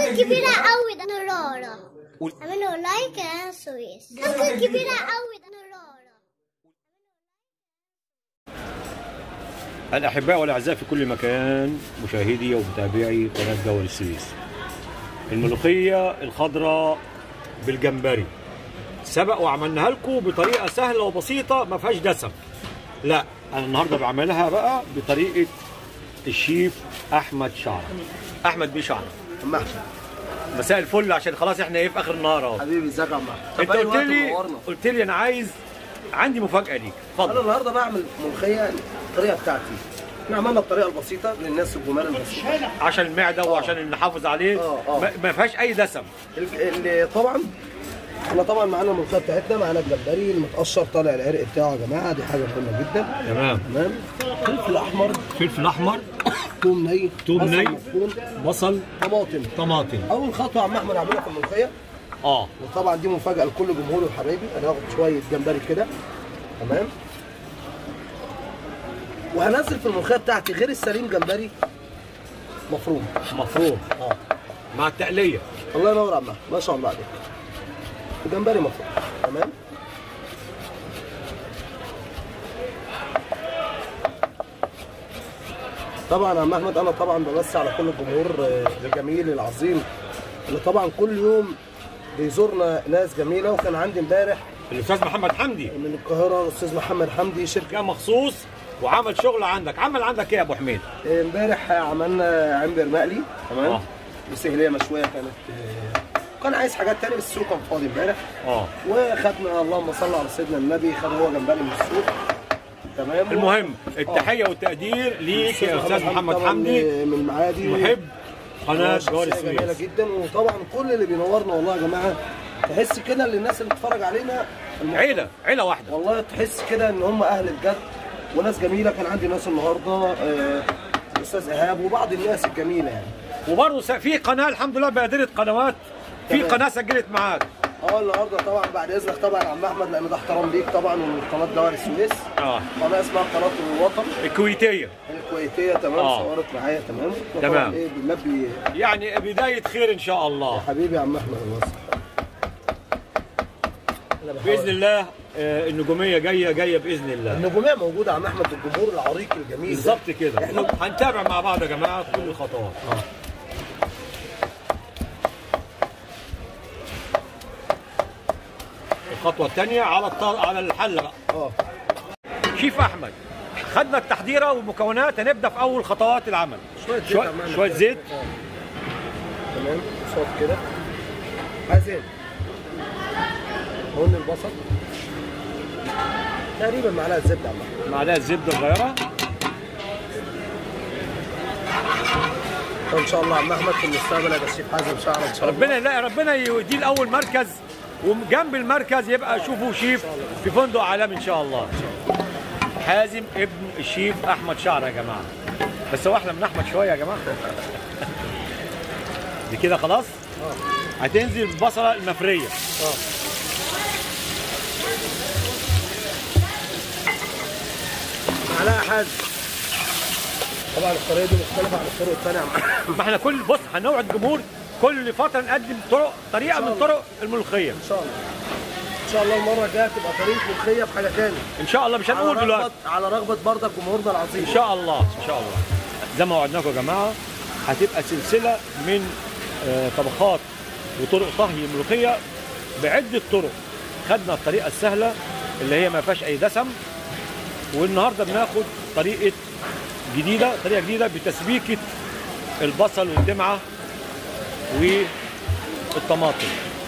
كبيرة قوي ده نرارة قول. اعملوا لايك يا سويس كتكوت كبيرة قوي ده نرارة الأحباء والأعزاء في كل مكان مشاهدي ومتابعي قناة دول السويس الملوخية الخضراء بالجمبري سبق وعملناها لكم بطريقة سهلة وبسيطة ما فيهاش دسم لا أنا النهاردة بعملها بقى بطريقة الشيف أحمد شعر أحمد بيه شعر عم احمد مساء الفل عشان خلاص احنا ايه في آخر النهار أهو حبيبي ازيك يا عم احمد أنت طب أي قلت وقت لي نورنا. قلت لي أنا عايز عندي مفاجأة ليك انا اتفضل النهارده بعمل ملوخيه الطريقه بتاعتي احنا عملنا الطريقه البسيطه للناس الجمال البسيطه عشان المعدة وعشان نحافظ عليه آه، آه. ما- ما فيهاش أي دسم ال- اللي طبعا احنا طبعا معانا الملوخيه بتاعتنا معانا الجمبري المتقشر طالع العرق بتاعه يا جماعه دي حاجه مهمه جدا تمام تمام فلفل احمر فلفل احمر توم ني توم بصل ني. مفروم بصل طماطم طماطم اول خطوه يا عم احمد هعملها في الملوخيه اه وطبعا دي مفاجاه لكل جمهوري وحبايبي انا هاخد شويه جمبري كده تمام وهنزل في الملوخيه بتاعتي غير السليم جمبري مفروم مفروم اه مع التقليه الله ينور يا عم أحمد. ما شاء الله عليك وجمبري مفروم تمام طبعا يا عم احمد انا طبعا بمسي على كل الجمهور آه، الجميل العظيم اللي طبعا كل يوم بيزورنا ناس جميله وكان عندي امبارح الاستاذ محمد حمدي من القاهره الاستاذ محمد حمدي شركه جه مخصوص وعمل شغل عندك عمل عندك ايه يا ابو حميد آه، امبارح عملنا عنبر مقلي تمام آه. وسهليه مشويه كانت آه، كان عايز حاجات تانية بس السوق كان فاضي امبارح اه وخدنا اللهم صل على سيدنا النبي خد هو جمبري من السوق تمام المهم التحيه والتقدير ليك يا استاذ محمد طبعاً حمدي من المعادي محب قناه شخصية جوار جميله السويس جدا وطبعا كل اللي بينورنا والله يا جماعه تحس كده ان الناس اللي بتتفرج علينا الم- عيله عيله واحده والله تحس كده ان هم اهل الجد وناس جميله كان عندي ناس النهارده آه، الاستاذ ايهاب وبعض الناس الجميله يعني وبرضه س- في قناه الحمد لله بادره قنوات في تمام. قناه سجلت معاك اه النهارده طبعا بعد اذنك طبعا يا عم احمد لان ده احترام ليك طبعا ومن قناه دوار السويس اه قناه اسمها قناه الوطن الكويتيه الكويتيه تمام آه. صورت معايا تمام تمام. طبعاً ايه بنلبي يعني بدايه خير ان شاء الله حبيبي يا عم احمد الوصل باذن الله آه، النجوميه جايه جايه باذن الله النجوميه موجوده يا عم احمد الجمهور العريق الجميل ده. بالظبط كده إحنا- هنتابع مع بعض يا جماعه كل الخطوات الخطوه الثانيه على الط... على الحله بقى اه شيف احمد خدنا التحضيره والمكونات هنبدا في اول خطوات العمل شويه زيت شويه, يا عم أحمد شوية كده. زيت آه. تمام صوت كده عايزين هون البصل تقريبا معلقه زبده يا عم أحمد. معلقه زبده صغيره ان شاء الله يا عم احمد في المستقبل هيبقى الشيف حازم شعر ان شاء الله ربنا لا ربنا يديه الاول مركز وجنب المركز يبقى شوفوا شيف في فندق عالمي ان شاء الله حازم ابن الشيف احمد شعر يا جماعه بس هو احلى من احمد شويه يا جماعه دي كده خلاص هتنزل البصله المفريه معلقه حازم طبعا الطريقه دي مختلفه عن الطرق الثانيه يا عم أحمد. ما احنا كل بص هنوعد الجمهور كل فتره نقدم طرق طريقه من طرق الملوخيه ان شاء الله ان شاء الله المره الجايه تبقى طريقه ملوخيه بحاجه تاني ان شاء الله مش على هنقول رغبه دلوقتي على رغبه برضك جمهورنا العظيم ان شاء الله ان شاء الله زي ما وعدناكم يا جماعه هتبقى سلسله من آه، طبخات وطرق طهي الملوخيه بعده طرق خدنا الطريقه السهله اللي هي ما فيهاش اي دسم والنهارده بناخد طريقه جديده طريقه جديده بتسبيكه البصل والدمعه والطماطم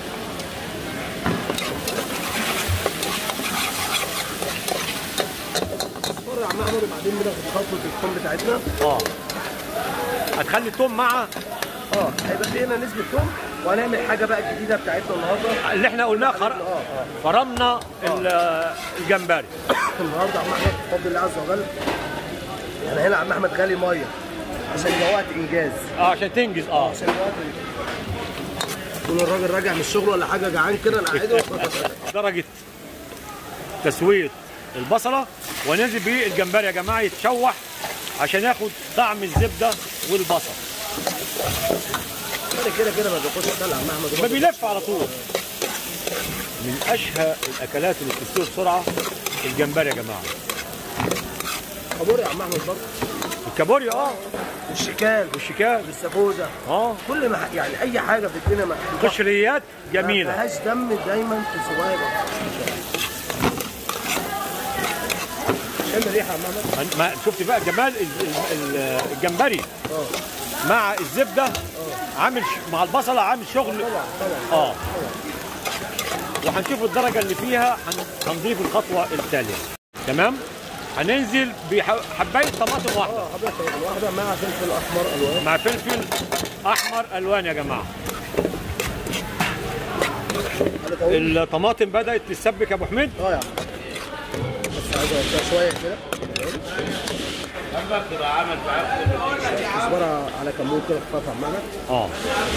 مره يا عم احمد وبعدين بناخد خطوه الثوم بتاعتنا اه هتخلي التوم مع اه هيبقى في هنا نسبه ثوم وهنعمل حاجه بقى جديده بتاعتنا النهارده اللي احنا قلناه خر... اه اه فرمنا ال- الجمبري النهارده يا عم احمد بفضل الله عز وجل يعني هنا يا عم احمد غالي ميه عشان يبقى وقت انجاز اه عشان تنجز اه عشان الوقت يكون الراجل راجع من الشغل ولا حاجه جعان كده نقعده درجة تسوية البصلة وننزل بيه الجمبري يا جماعة يتشوح عشان ياخد طعم الزبدة والبصل كده كده ما بياخدش خل يا عم احمد ما بيلف على طول من اشهى الاكلات اللي بتستوي بسرعه الجمبري يا جماعه خبور يا عم احمد برضه الكابوريا اه والشكال والشيكات والسفوزه اه كل ما يعني اي حاجه في الدنيا ما قشريات ما جميله فيهاش دم دايما في صغير شم الريحه يا عم احمد ما شفت بقى جمال ال- ال- ال- الجمبري اه مع الزبده عامل ش- مع البصله عامل شغل طبعا طبعا اه وهنشوف الدرجه اللي فيها هن- هنضيف الخطوه التاليه تمام هننزل بحبايه طماطم واحده اه حضرتك واحده مع فلفل احمر الوان مع فلفل احمر الوان يا جماعه على طول الطماطم بدات تتسبك يا ابو حميد اه يا عم بس عايز اوطيها شويه كده كزبره على كمون كده خفيف يا عم احمد اه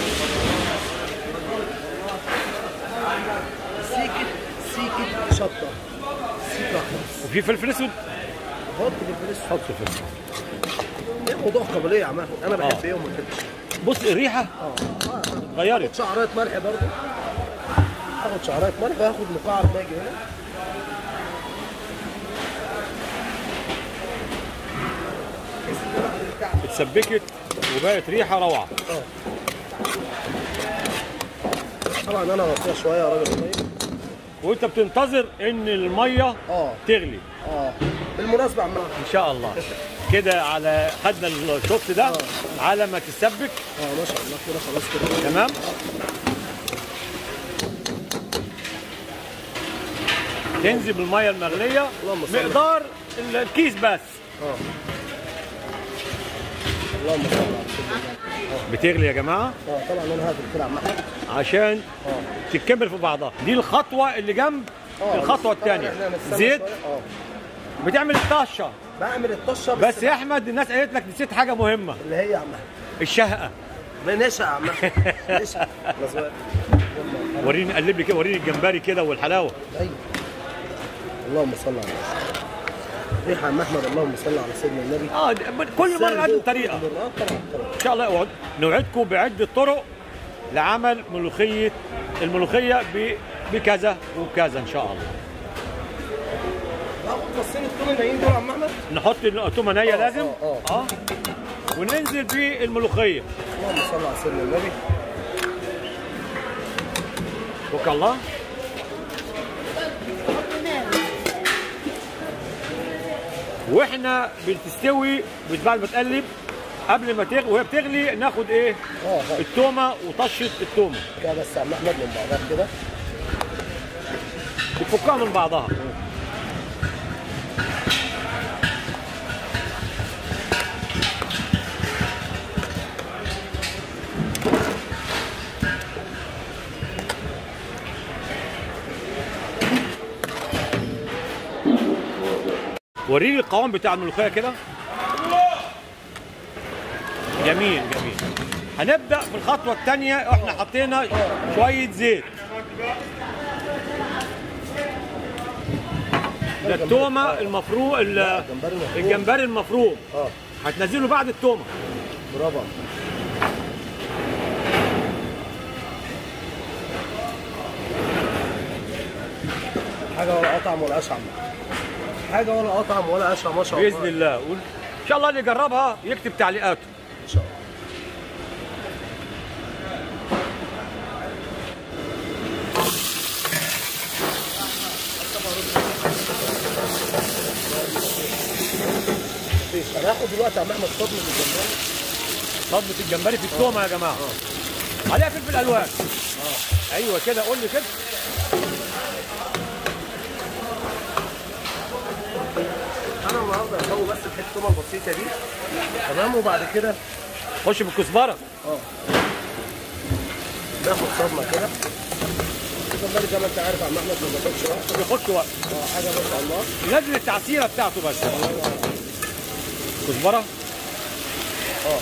سيكه سيكه شطه سيكه واحده وفي فلفل اسود حط بالفلفل حط فلفل ايه موضوع قابليه يا عم احمد انا بحب آه. ايه وما بحبش بص الريحه اه آه. اتغيرت اخد شعرات ملح برضه اخد شعرات ملح واخد مكعب ماجي هنا اتسبكت وبقت ريحه روعه اه طبعا انا هغطيها شويه يا راجل طيب وانت بتنتظر ان الميه اه تغلي اه بالمناسبه يا عم أحمد، ان شاء الله كده على خدنا الشوط ده على ما تتسبك اه ما شاء الله كده خلاص كده تمام تنزل بالميه المغليه اللهم صل على مقدار ال- الكيس بس اه اللهم صل على سيدنا النبي. بتغلي يا جماعه اه طبعا انا هاكل كده يا عم احمد عشان اه تتكمل في بعضها دي الخطوه اللي جنب اه الخطوه طبعاً الثانيه إحنا هنستنى زيت شوية. اه بتعمل الطشه بعمل الطشه بس يا احمد الناس قالت لك نسيت حاجه مهمه اللي هي يا عم احمد الشهقه بنشا يا عم احمد نشا مظبوط. وريني قلب لي كده وريني الجمبري كده والحلاوه ايوه اللهم صل على النبي ريحه يا عم احمد اللهم صل على سيدنا النبي اه ده- كل مره عندهم طريقه اه طبعا طبعا ان شاء الله اوعد- نوعدكم بعده طرق لعمل ملوخيه الملوخيه ب- بكذا وكذا ان شاء الله باخد فصين التوم النايين دول يا عم احمد نحط التومه نيه لازم آه، اه وننزل بالملوخيه اللهم صل على سيدنا النبي توكل الله واحنا بتستوي بعد ما تقلب قبل ما تغلي وهي بتغلي ناخد ايه اه اه التومه وطشه التومه كده بس يا عم احمد من بعضها كده بتفكها من بعضها وريني القوام بتاع الملوخيه كده جميل جميل هنبدا في الخطوه الثانيه احنا حطينا شويه زيت ده التومه المفروم ال- الجمبري المفروم. الجمبري المفروم اه هتنزله بعد التومه برافو حاجه ولا اطعم ولا اشعم حاجه ولا اطعم ولا اشعم ما شاء الله باذن الله قول ان شاء الله اللي يجربها يكتب تعليقاته ان شاء الله مفيش. هناخد دلوقتي يا عم احمد صدمه الجمبري صدمه الجمبري في التومه يا جماعه عليها فلفل الوان ايوه كده قول لي كده انا النهارده هسوي بس الحته التومه البسيطه دي تمام وبعد كده خش بالكزبره اه ناخد صدمه كده الجمبري زي ما انت عارف يا عم احمد ما بياخدش وقت ما بياخدش وقت اه حاجه ما شاء الله ينزل التعسيره بتاعته بس كزبره اه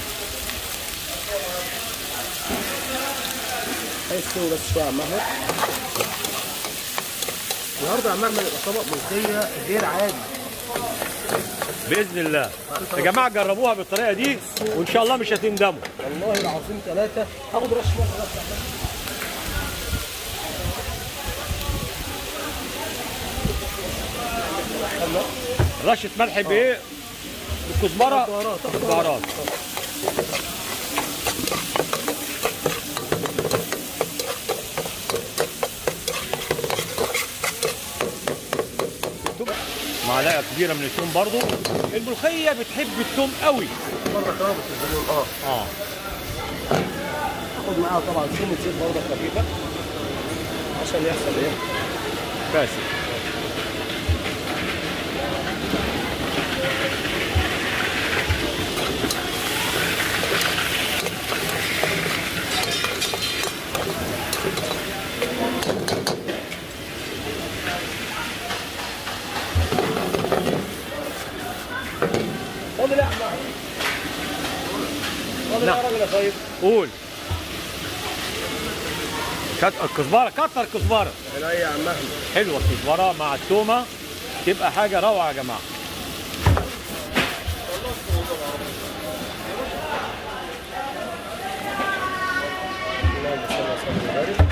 هيستوي بس شويه يا عم احمد النهارده يا عم احمد يبقى طبق ملوخيه غير عادي باذن الله يا جماعه جربوها بالطريقه دي وان شاء الله مش هتندموا والله العظيم ثلاثة هاخد رش مرة بس رشه ملح بايه؟ بالكزبره بهارات بهارات معلقه كبيره من الثوم برضو الملوخيه بتحب الثوم قوي مرة كمان بس الزيتون اه اه هاخد معاها طبعا سنة زيت برضه خفيفة عشان يحصل ايه؟ بس خد لا احمد خد نعم. يا راجل يا طيب قول كت- الكزبره كتر الكزبره لا يا عم احمد حلوه الكزبره مع التومه تبقى حاجه روعه يا جماعه اللهم صل وسلم وبارك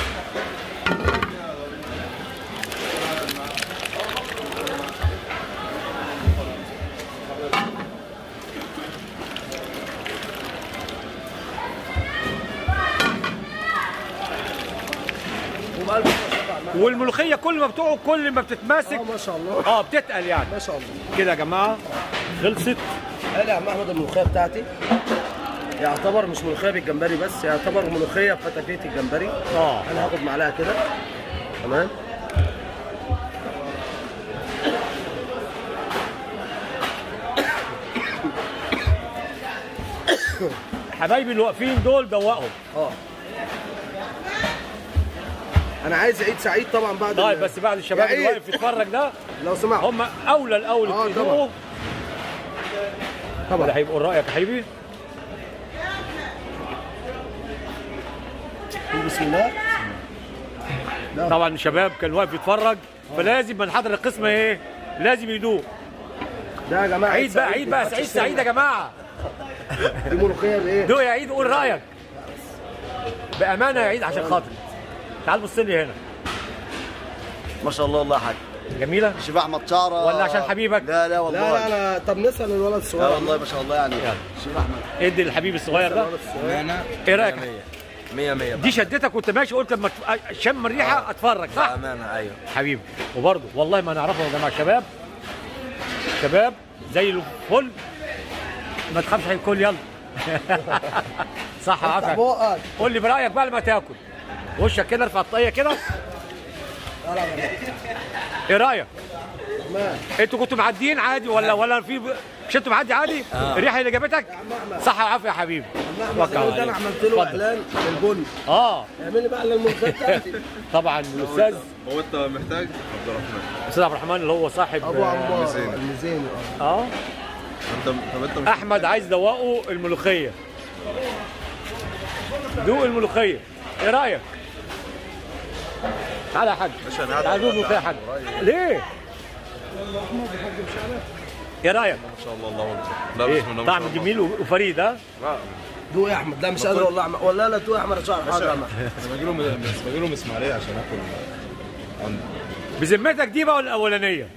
وبألف شكر يا عم أحمد. والملوخيه كل ما بتقعد كل ما بتتماسك اه ما شاء الله اه بتتقل يعني ما شاء الله كده يا جماعه خلصت قال يا عم احمد الملوخيه بتاعتي يعتبر مش ملوخيه بالجمبري بس يعتبر ملوخيه بفتافيت الجمبري اه انا هاخد معلقه كده تمام حبايبي اللي واقفين دول دوقهم اه انا عايز عيد سعيد طبعا بعد طيب ال- بس بعد الشباب يا اللي عيد. واقف يتفرج ده لو سمحت هم اولى الاول آه، يبتدوا طبعا ده هيبقوا رايك يا حبيبي بسم الله طبعا الشباب كان واقف يتفرج فلازم من حضر القسمه ايه لازم يدوق ده يا جماعه عيد بقى عيد بقى سعيد سعيد يا جماعه دي ملوخيه بايه؟ دوق يا عيد قول رايك بامانه يا عيد عشان خاطري تعال بص لي هنا ما شاء الله والله حاج جميله شوف احمد شعره ولا عشان حبيبك؟ لا لا والله لا لا لا طب نسال الولد لا الصغير والله ما شاء الله يعني يلا. شوف احمد ادي الحبيب الصغير ده الولد الصغير انا ايه رايك 100 100 دي شدتك وانت ماشي قلت لما تف- شم الريحه اتفرج صح بامانه ايوه حبيبي وبرضه والله ما نعرفهم يا جماعه شباب شباب زي الفل ما تخافش هيكل يلا صح افتح عفا بقك قول لي برايك بقى لما تاكل وشك كده ارفع الطاقيه كده ايه رايك ما انتوا كنتوا معديين عادي ولا ولا في مش انتوا معدي عادي الريحه اللي جابتك صح وعافيه يا حبيبي احمد توكل على ده انا الله. عملت له اتفضل. اعلان للبن اه اعمل لي بقى الملوخيه بتاعتي طبعا الاستاذ هو انت محتاج عبد الرحمن الاستاذ عبد الرحمن اللي هو صاحب ابو آه، عمار الميزاني. الميزاني اه اه انت طب انت مش احمد عايز دوقه الملوخيه دوق الملوخيه ايه رايك تعالى يا حاج مش هنقعد تعالى دوق الملوخيه يا حاج ليه ايه رايك ما شاء الله الله اكبر لا ايه بسم الله ما طعم شاء الله. جميل وفريد ها لا دوق يا احمد لا مش قادر والله أعمل- ولا لا دوق يا احمد عشان حاضر يا احمد انا باجي لهم بس باجي لهم اسماعيليه عشان اكل عنده بذمتك دي بقى ولا الاولانيه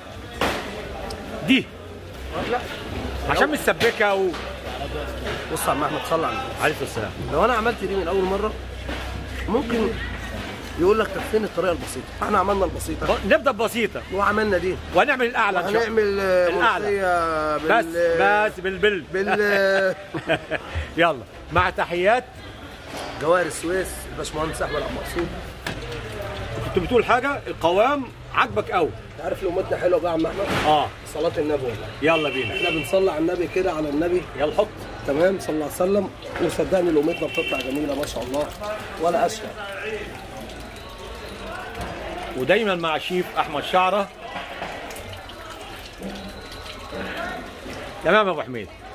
دي لا عشان مسبكه و... بص يا عم احمد صلى على النبي عليه الصلاه والسلام لو انا عملت دي من اول مره ممكن يقول لك طب فين الطريقه البسيطه فاحنا عملنا البسيطه ب- نبدا بسيطه وعملنا دي وهنعمل الاعلى ان شاء الله هنعمل آه، الأعلى. ملوخيه بس بال بس بالبل بال يلا مع تحيات جواهر السويس الباشمهندس احمد عبد المقصود كنت بتقول حاجه القوام عاجبك قوي انت عارف لقمتنا حلوه بقى يا عم احمد اه صلاه النبي والله يلا بينا احنا بنصلي على النبي كده على النبي يلا حط تمام صلى الله عليه وسلم وصدقني لقمتنا بتطلع جميله ما شاء الله ولا اشهى ودايما مع شيف احمد شعره تمام يا ابو حميد